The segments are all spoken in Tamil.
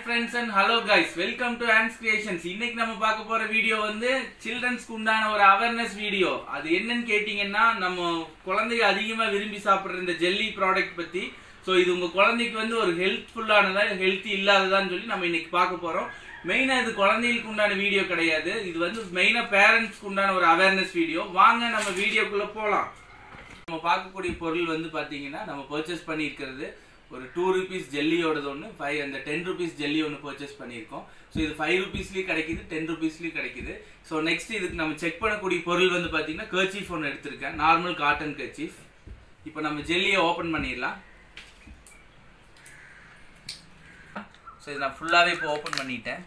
friends and hello guys welcome to hands creations இன்னைக்கு நம்ம பார்க்க போற வீடியோ வந்து சில்ட்ரன்ஸ்க்கு உண்டான ஒரு அவேர்னஸ் வீடியோ அது என்னன்னு கேட்டிங்கன்னா நம்ம குழந்தைங்க அதிகமா விரும்பி சாப்பிடுற இந்த ஜெல்லி ப்ராடக்ட் பத்தி ஸோ இது உங்க குழந்தைக்கு வந்து ஒரு ஹெல்த்ஃபுல்லானதா ஹெல்த்தி இல்லாததான்னு சொல்லி நம்ம இன்னைக்கு பார்க்க போறோம் மெயினா இது குழந்தைகளுக்கு உண்டான வீடியோ கிடையாது இது வந்து மெயினா பேரண்ட்ஸ்க்கு உண்டான ஒரு அவேர்னஸ் வீடியோ வாங்க நம்ம வீடியோக்குள்ள போலாம் நம்ம பார்க்கக்கூடிய பொருள் வந்து பார்த்தீங்கன்னா நம்ம பர்ச்சேஸ் பண்ணியிருக்கிறது ஒரு டூ ருபீஸ் ஜெல்லியோடது ஒன்று ஃபைவ் அந்த டென் ருபீஸ் ஜெல்லி ஒன்று பர்ச்சேஸ் பண்ணியிருக்கோம் ஸோ இது ஃபைவ் ருபீஸ்லேயும் கிடைக்குது டென் ருபீஸ்லேயும் கிடைக்குது ஸோ நெக்ஸ்ட் இதுக்கு நம்ம செக் பண்ணக்கூடிய பொருள் வந்து பார்த்தீங்கன்னா கர்ச்சீஃப் ஒன்று எடுத்திருக்கேன் நார்மல் காட்டன் கர்ச்சீஃப் இப்போ நம்ம ஜெல்லியை ஓப்பன் பண்ணிடலாம் ஸோ இது நான் ஃபுல்லாகவே இப்போ ஓப்பன் பண்ணிட்டேன்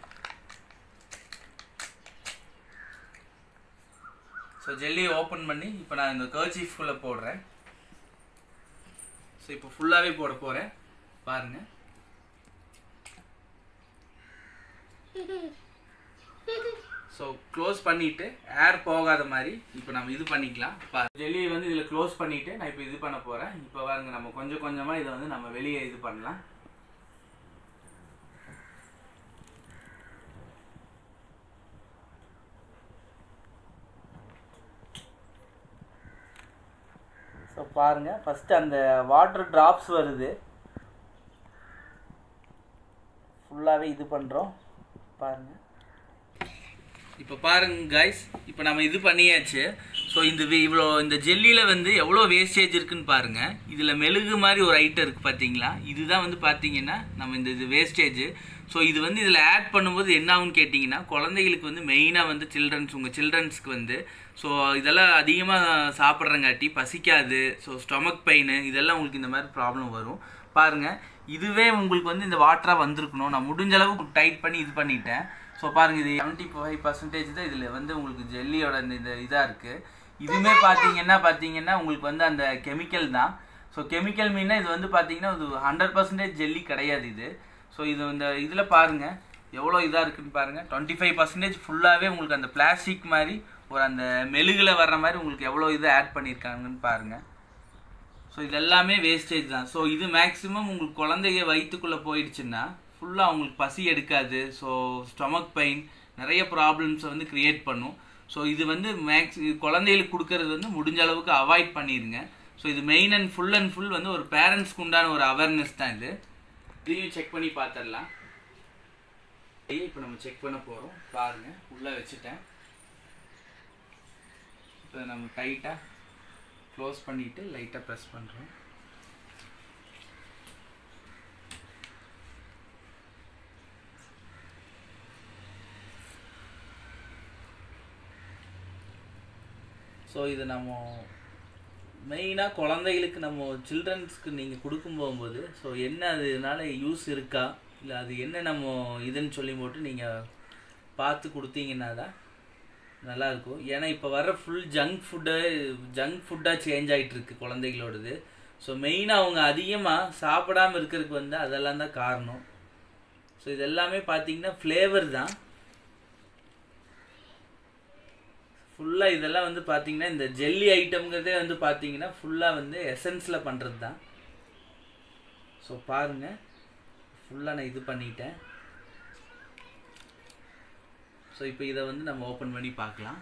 ஸோ ஜெல்லியை ஓப்பன் பண்ணி இப்போ நான் இந்த கர்ச்சீஃப்குள்ளே போடுறேன் ஸோ இப்போ ஃபுல்லாகவே போட போகிறேன் பாருங்க ஸோ க்ளோஸ் பண்ணிட்டு ஏர் போகாத மாதிரி இப்போ நம்ம இது பண்ணிக்கலாம் ஜெல்லியை வந்து இதில் க்ளோஸ் பண்ணிட்டு நான் இப்போ இது பண்ண போகிறேன் இப்போ பாருங்க நம்ம கொஞ்சம் கொஞ்சமாக இதை வந்து நம்ம வெளியே இது பண்ணலாம் ஸோ பாருங்கள் ஃபஸ்ட்டு அந்த வாட்டர் ட்ராப்ஸ் வருது ஃபுல்லாகவே இது பண்ணுறோம் பாருங்கள் இப்போ பாருங்க கைஸ் இப்போ நம்ம இது பண்ணியாச்சு ஸோ இந்த வி- இவ்வளோ இந்த ஜெல்லியில் வந்து எவ்வளோ வேஸ்டேஜ் இருக்குன்னு பாருங்கள் இதில் மெழுகு மாதிரி ஒரு ஐட்டம் இருக்குது பார்த்தீங்களா இதுதான் வந்து பார்த்தீங்கன்னா நம்ம இந்த இது வேஸ்டேஜ் ஸோ இது வந்து இதில் ஆட் பண்ணும்போது என்ன ஆகும்னு கேட்டிங்கன்னா குழந்தைகளுக்கு வந்து மெயினாக வந்து சில்ட்ரன்ஸ் உங்கள் சில்ட்ரன்ஸ்க்கு வந்து ஸோ இதெல்லாம் அதிகமாக சாப்பிட்றங்காட்டி பசிக்காது ஸோ ஸ்டொமக் பெயின் இதெல்லாம் உங்களுக்கு இந்த மாதிரி ப்ராப்ளம் வரும் பாருங்கள் இதுவே உங்களுக்கு வந்து இந்த வாட்டராக வந்திருக்கணும் நான் முடிஞ்ச அளவுக்கு டைட் பண்ணி இது பண்ணிட்டேன் ஸோ பாருங்க இது செவன்ட்டி ஃபைவ் பர்சன்டேஜ் தான் இதில் வந்து உங்களுக்கு ஜெல்லியோட இந்த இந்த இதாக இருக்குது இதுவுமே பார்த்தீங்கன்னா பார்த்தீங்கன்னா உங்களுக்கு வந்து அந்த கெமிக்கல் தான் ஸோ கெமிக்கல் மீன்னா இது வந்து பார்த்தீங்கன்னா இது ஹண்ட்ரட் பர்சன்டேஜ் ஜெல்லி கிடையாது இது ஸோ இது இந்த இதில் பாருங்கள் எவ்வளோ இதாக இருக்குன்னு பாருங்கள் டுவெண்ட்டி ஃபைவ் பர்சன்டேஜ் ஃபுல்லாகவே உங்களுக்கு அந்த பிளாஸ்டிக் மாதிரி ஒரு அந்த மெழுகில் வர்ற மாதிரி உங்களுக்கு எவ்வளோ இதை ஆட் பண்ணியிருக்காங்கன்னு பாருங்கள் ஸோ இது எல்லாமே வேஸ்டேஜ் தான் ஸோ இது மேக்ஸிமம் உங்களுக்கு குழந்தைங்க வயிற்றுக்குள்ளே போயிடுச்சுன்னா ஃபுல்லாக அவங்களுக்கு பசி எடுக்காது ஸோ ஸ்டொமக் பெயின் நிறைய ப்ராப்ளம்ஸை வந்து க்ரியேட் பண்ணும் ஸோ இது வந்து மேக்ஸ் குழந்தைகளுக்கு கொடுக்கறது வந்து முடிஞ்ச அளவுக்கு அவாய்ட் பண்ணிடுங்க ஸோ இது main and full and full வந்து ஒரு பேரண்ட்ஸ்க்கு உண்டான ஒரு அவேர்னஸ் தான் இது இதையும் செக் பண்ணி பார்த்துடலாம் இப்போ நம்ம செக் பண்ண போகிறோம் பாருங்கள் உள்ளே வச்சுட்டேன் இப்போ நம்ம டைட்டாக க்ளோஸ் பண்ணிட்டு லைட்டாக ப்ரெஸ் பண்ணுறோம் ஸோ இது நம்ம மெயினாக குழந்தைகளுக்கு நம்ம சில்ட்ரன்ஸ்க்கு நீங்கள் கொடுக்கும் போகும்போது ஸோ என்ன அது இதனால யூஸ் இருக்கா இல்லை அது என்ன நம்ம இதுன்னு சொல்லி போட்டு நீங்கள் பார்த்து கொடுத்தீங்கன்னா தான் நல்லா இருக்கும் ஏன்னா இப்போ வர ஃபுல் ஜங்க் ஃபுட்டு ஜங்க் ஃபுட்டாக சேஞ்ச் ஆகிட்டு இருக்கு குழந்தைகளோடது ஸோ மெயினாக அவங்க அதிகமாக சாப்பிடாம இருக்கிறதுக்கு வந்து அதெல்லாம் தான் காரணம் ஸோ இது எல்லாமே பார்த்தீங்கன்னா ஃப்ளேவர் தான் ஃபுல்லாக இதெல்லாம் வந்து பார்த்தீங்கன்னா இந்த ஜெல்லி ஐட்டம்ங்கிறதே வந்து பார்த்தீங்கன்னா ஃபுல்லாக வந்து எசன்ஸில் பண்ணுறது தான் ஸோ பாருங்கள் ஃபுல்லாக நான் இது பண்ணிட்டேன் ஸோ இப்போ இதை வந்து நம்ம ஓப்பன் பண்ணி பார்க்கலாம்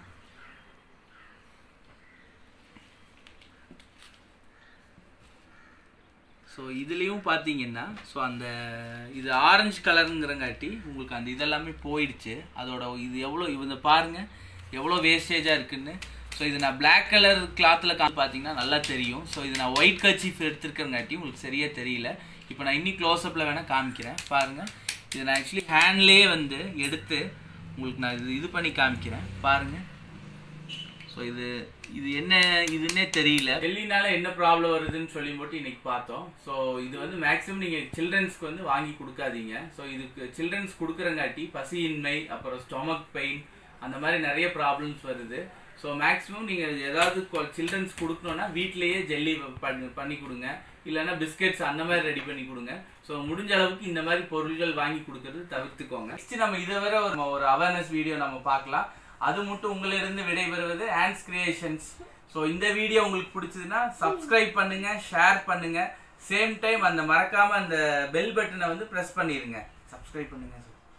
ஸோ இதுலேயும் பார்த்தீங்கன்னா ஸோ அந்த இது ஆரஞ்சு கலருங்கிறங்காட்டி உங்களுக்கு அந்த இதெல்லாமே போயிடுச்சு அதோட இது எவ்வளோ இந்த பாருங்கள் எவ்வளோ வேஸ்டேஜாக இருக்குன்னு ஸோ இது நான் Black கலர் கிளாத்தில் கா பார்த்தீங்கன்னா நல்லா தெரியும் ஸோ இது நான் ஒயிட் கர்ச்சீஃப் எடுத்துருக்கங்காட்டி உங்களுக்கு சரியாக தெரியல இப்போ நான் இன்னி க்ளோஸ்அப்பில் வேணால் காமிக்கிறேன் பாருங்கள் இது நான் ஆக்சுவலி ஹேண்ட்லேயே வந்து எடுத்து உங்களுக்கு நான் இது இது பண்ணி காமிக்கிறேன் பாருங்கள் ஸோ இது இது என்ன இதுன்னே தெரியல டெல்லினால என்ன ப்ராப்ளம் வருதுன்னு சொல்லி மட்டும் இன்னைக்கு பார்த்தோம் ஸோ இது வந்து மேக்ஸிமம் நீங்கள் சில்ட்ரன்ஸ்க்கு வந்து வாங்கி கொடுக்காதீங்க ஸோ இதுக்கு சில்ட்ரன்ஸ் கொடுக்குறங்காட்டி பசியின்மை அப்புறம் ஸ்டொமக் பெயின் அந்த மாதிரி நிறைய ப்ராப்ளம்ஸ் வருது ஸோ மேக்ஸிமம் நீங்கள் ஏதாவது சில்ட்ரன்ஸ் கொடுக்கணுன்னா வீட்டிலேயே ஜெல்லி பண்ணி பண்ணி கொடுங்க இல்லைன்னா பிஸ்கெட்ஸ் அந்த மாதிரி ரெடி பண்ணி கொடுங்க ஸோ முடிஞ்ச அளவுக்கு இந்த மாதிரி பொருட்கள் வாங்கி கொடுக்கறது தவிர்த்துக்கோங்க நெக்ஸ்ட் நம்ம இதை வர ஒரு ஒரு அவேர்னஸ் வீடியோ நம்ம பார்க்கலாம் அது மட்டும் உங்களிலிருந்து விடைபெறுவது ஹேண்ட்ஸ் கிரியேஷன்ஸ் ஸோ இந்த வீடியோ உங்களுக்கு பிடிச்சதுன்னா சப்ஸ்கிரைப் பண்ணுங்க ஷேர் பண்ணுங்க சேம் டைம் அந்த மறக்காம அந்த பெல் பட்டனை வந்து ப்ரெஸ் பண்ணிருங்க சப்ஸ்கிரைப் பண்ணுங்கள் சார்